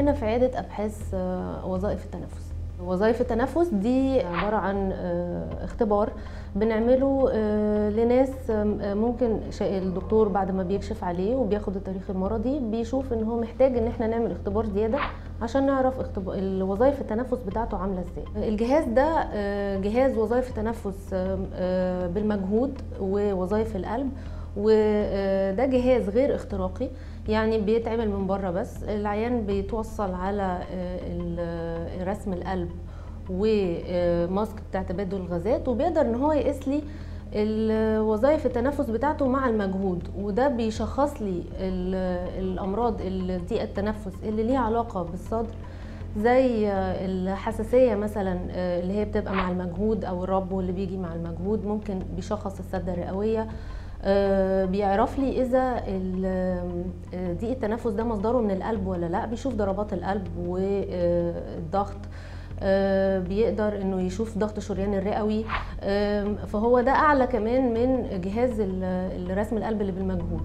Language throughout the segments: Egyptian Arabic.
هنا في عياده ابحاث وظائف التنفس وظائف التنفس دي عبارة عن اختبار بنعمله لناس ممكن الدكتور بعد ما بيكشف عليه وبياخد التاريخ المرضي بيشوف ان هو محتاج ان احنا نعمل اختبار زيادة عشان نعرف الوظائف التنفس بتاعته عاملة ازاي الجهاز ده جهاز وظائف التنفس بالمجهود ووظائف القلب وده جهاز غير اختراقي يعني بيتعمل من بره بس العيان بيتوصل على رسم القلب وماسك بتاع تبادل الغازات وبيقدر ان هو يقيس لي وظائف التنفس بتاعته مع المجهود وده بيشخص لي الامراض ضيق التنفس اللي ليها علاقه بالصدر زي الحساسيه مثلا اللي هي بتبقى مع المجهود او الربو اللي بيجي مع المجهود ممكن بيشخص السده الرئويه بيعرف لي اذا ضيق التنفس ده مصدره من القلب ولا لا بيشوف ضربات القلب والضغط بيقدر انه يشوف ضغط الشريان الرئوي فهو ده اعلى كمان من جهاز رسم القلب اللي بالمجهود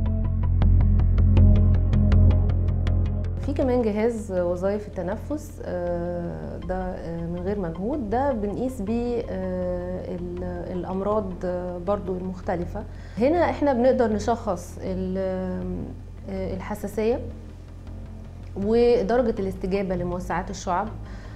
في كمان جهاز وظائف التنفس ده من غير مجهود ده بنقيس بيه الامراض برضو المختلفة هنا احنا بنقدر نشخص الحساسية ودرجة الاستجابة لموسعات الشعب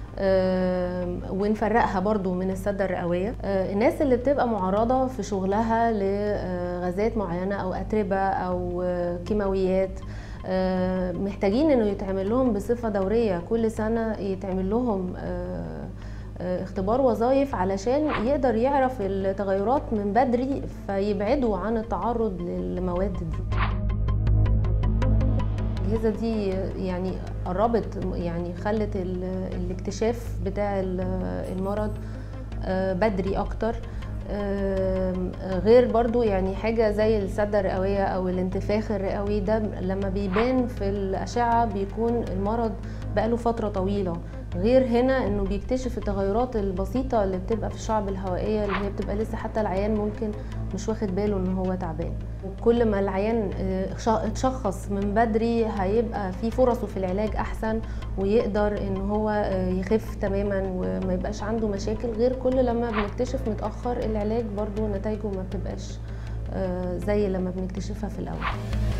ونفرقها برضو من السدة الرئوية الناس اللي بتبقى معرضة في شغلها لغازات معينة أو أتربة أو كيماويات محتاجين انه يتعمل لهم بصفه دوريه كل سنه يتعمل لهم اختبار وظائف علشان يقدر يعرف التغيرات من بدري فيبعدوا عن التعرض للمواد دي الأجهزة دي يعني قربت يعني خلت الاكتشاف بتاع المرض بدري أكتر غير برضو يعني حاجة زي السدة الرئوية أو الانتفاخ الرئوي ده لما بيبان في الأشعة بيكون المرض بقاله فترة طويلة غير هنا انه بيكتشف التغيرات البسيطة اللي بتبقى في الشعب الهوائية اللي هي بتبقى لسه حتى العيان ممكن مش واخد باله ان هو تعبان كل ما العيان اتشخص من بدري هيبقى في فرصه في العلاج احسن ويقدر ان هو يخف تماما وما يبقاش عنده مشاكل غير كل لما بنكتشف متاخر العلاج برضو نتائجه ما بتبقاش زي لما بنكتشفها في الاول